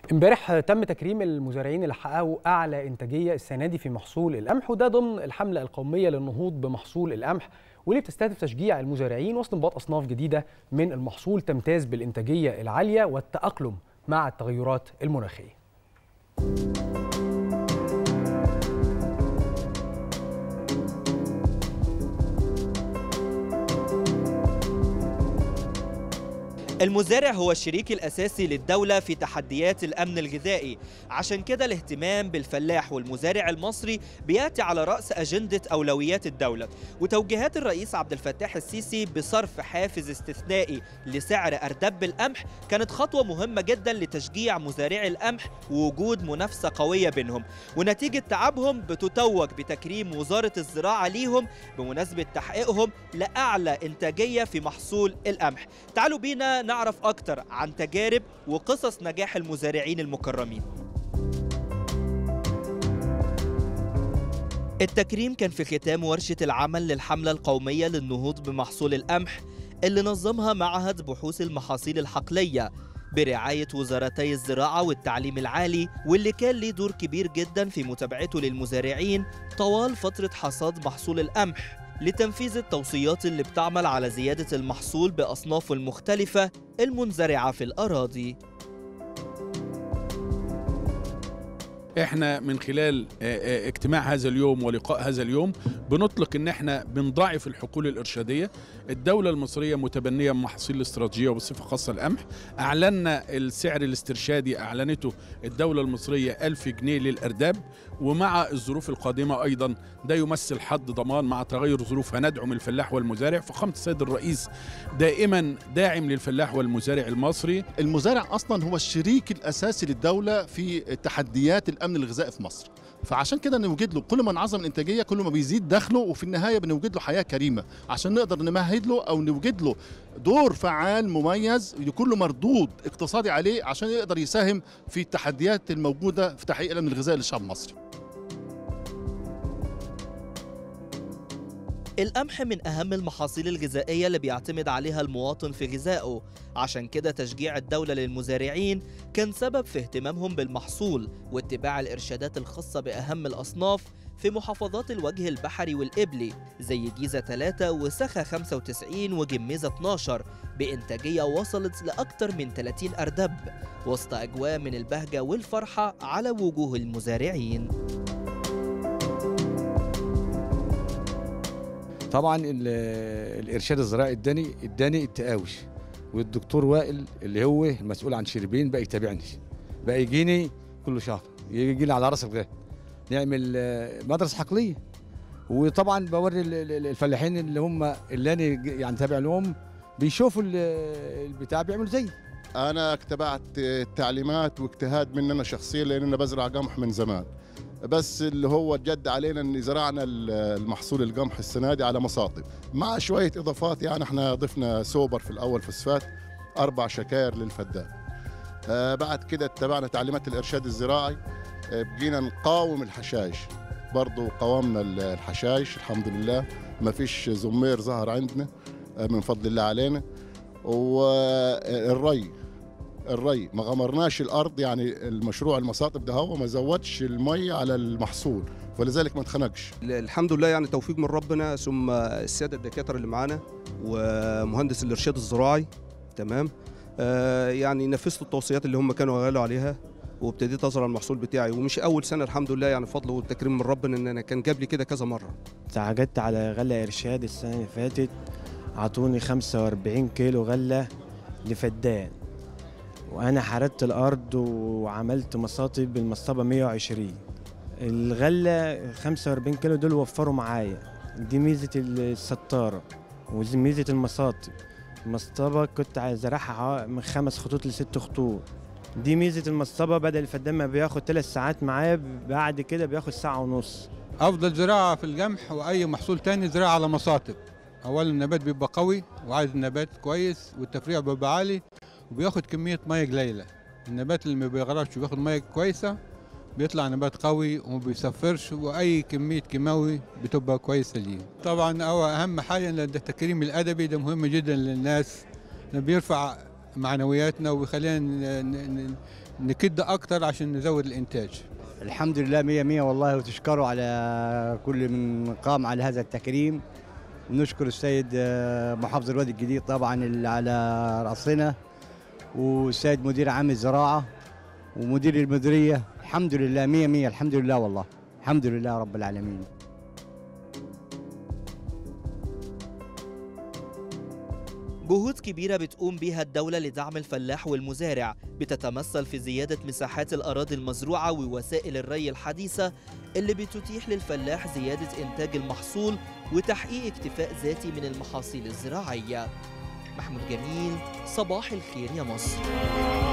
امبارح تم تكريم المزارعين اللي حققوا اعلى انتاجيه السنه دي في محصول القمح وده ضمن الحمله القوميه للنهوض بمحصول القمح واللي بتستهدف تشجيع المزارعين واستنباط اصناف جديده من المحصول تمتاز بالانتاجيه العاليه والتاقلم مع التغيرات المناخيه. المزارع هو الشريك الأساسي للدولة في تحديات الأمن الغذائي عشان كده الاهتمام بالفلاح والمزارع المصري بيأتي على رأس أجندة أولويات الدولة وتوجيهات الرئيس عبد الفتاح السيسي بصرف حافز استثنائي لسعر أردب القمح كانت خطوة مهمة جدا لتشجيع مزارعي القمح ووجود منافسة قوية بينهم ونتيجة تعبهم بتتوج بتكريم وزارة الزراعة ليهم بمناسبة تحقيقهم لأعلى إنتاجية في محصول القمح تعالوا بينا نعرف أكتر عن تجارب وقصص نجاح المزارعين المكرمين التكريم كان في ختام ورشة العمل للحملة القومية للنهوض بمحصول القمح اللي نظمها معهد بحوث المحاصيل الحقلية برعاية وزارتي الزراعة والتعليم العالي واللي كان ليه دور كبير جدا في متابعته للمزارعين طوال فترة حصاد محصول القمح لتنفيذ التوصيات اللي بتعمل على زيادة المحصول بأصنافه المختلفة المنزرعة في الأراضي احنا من خلال اجتماع هذا اليوم ولقاء هذا اليوم بنطلق ان احنا بنضاعف الحقول الارشاديه الدوله المصريه متبنيه محاصيل الاستراتيجيه وبصفه خاصه القمح اعلنا السعر الاسترشادي اعلنته الدوله المصريه 1000 جنيه للارداب ومع الظروف القادمه ايضا ده يمثل حد ضمان مع تغير ظروف هندعم الفلاح والمزارع فخامه السيد الرئيس دائما داعم للفلاح والمزارع المصري المزارع اصلا هو الشريك الاساسي للدوله في تحديات الامن الغذائي في مصر فعشان كده نوجد له كل ما نعظم الانتاجيه كل ما بيزيد دخله وفي النهايه بنوجد له حياه كريمه عشان نقدر نمهد له او نوجد له دور فعال مميز يكون له مردود اقتصادي عليه عشان يقدر يساهم في التحديات الموجوده في تحقيق الامن الغذائي للشعب المصري القمح من أهم المحاصيل الغذائية اللي بيعتمد عليها المواطن في غذائه عشان كده تشجيع الدولة للمزارعين كان سبب في اهتمامهم بالمحصول واتباع الإرشادات الخاصة بأهم الأصناف في محافظات الوجه البحري والإبلي زي جيزة 3 وسخا 95 وجميزة 12 بإنتاجية وصلت لأكثر من 30 أردب وسط أجواء من البهجة والفرحة على وجوه المزارعين طبعا الارشاد الزراعي اداني اداني التقاوش والدكتور وائل اللي هو المسؤول عن شربين بقى يتابعني بقى يجيني كل شهر يجي لي على راس الغاء نعمل مدرسه حقليه وطبعا بوري الفلاحين اللي هم اللي انا يعني تابع لهم بيشوفوا البتاع بيعملوا زي انا اتبعت التعليمات واجتهاد مني انا شخصيا لان انا بزرع قمح من زمان بس اللي هو جد علينا ان زرعنا المحصول القمح السنه دي على مصاطب مع شويه اضافات يعني احنا ضفنا سوبر في الاول فوسفات اربع شكاير للفدان آه بعد كده اتبعنا تعليمات الارشاد الزراعي آه بقينا نقاوم الحشائش برضو قاومنا الحشائش الحمد لله ما فيش زمير ظهر عندنا آه من فضل الله علينا والري الري ما غمرناش الارض يعني المشروع المصاطب ده هو ما زودش الميه على المحصول ولذلك ما اتخنقش الحمد لله يعني توفيق من ربنا ثم الساده الدكاتره اللي معانا ومهندس الارشاد الزراعي تمام آه يعني نفذت التوصيات اللي هم كانوا قالوا عليها وابتديت ازرع المحصول بتاعي ومش اول سنه الحمد لله يعني فضل والتكريم من ربنا ان انا كان جاب لي كده كذا مره تعاقدت على غله ارشاد السنه اللي فاتت عطوني 45 كيلو غله لفدان وانا حردت الارض وعملت مصاطب بالمصطبه 120 الغله 45 كيلو دول وفروا معايا دي ميزه الستاره وميزه المصاطب المصطبه كنت زرعها من خمس خطوط لست خطوط دي ميزه المصطبه بدل الفدان ما بياخد ثلاث ساعات معايا بعد كده بياخد ساعه ونص افضل زراعه في القمح واي محصول تاني زراعه على مصاطب اولا النبات بيبقى قوي وعايز النبات كويس والتفريع بيبقى عالي وبياخد كمية مية قليلة النبات اللي ما بيغرقش وبياخد مية كويسة بيطلع نبات قوي وما بيصفرش واي كميه كيماوي بتبقى كويسه ليه طبعا هو اهم حاجه ان التكريم الادبي ده مهم جدا للناس ده بيرفع معنوياتنا وبيخلينا ن- ن- ن- نكد اكتر عشان نزود الانتاج الحمد لله مية مية والله وتشكروا على كل من قام على هذا التكريم ونشكر السيد آه، محافظ الوادي الجديد طبعا اللي على رأسنا والسيد مدير عام الزراعة ومدير المديرية الحمد لله مية مية الحمد لله والله الحمد لله رب العالمين جهود كبيرة بتقوم بيها الدولة لدعم الفلاح والمزارع بتتمثل في زيادة مساحات الأراضي المزروعة ووسائل الري الحديثة اللي بتتيح للفلاح زيادة إنتاج المحصول وتحقيق اكتفاء ذاتي من المحاصيل الزراعية محمود جميل صباح الخير يا مصر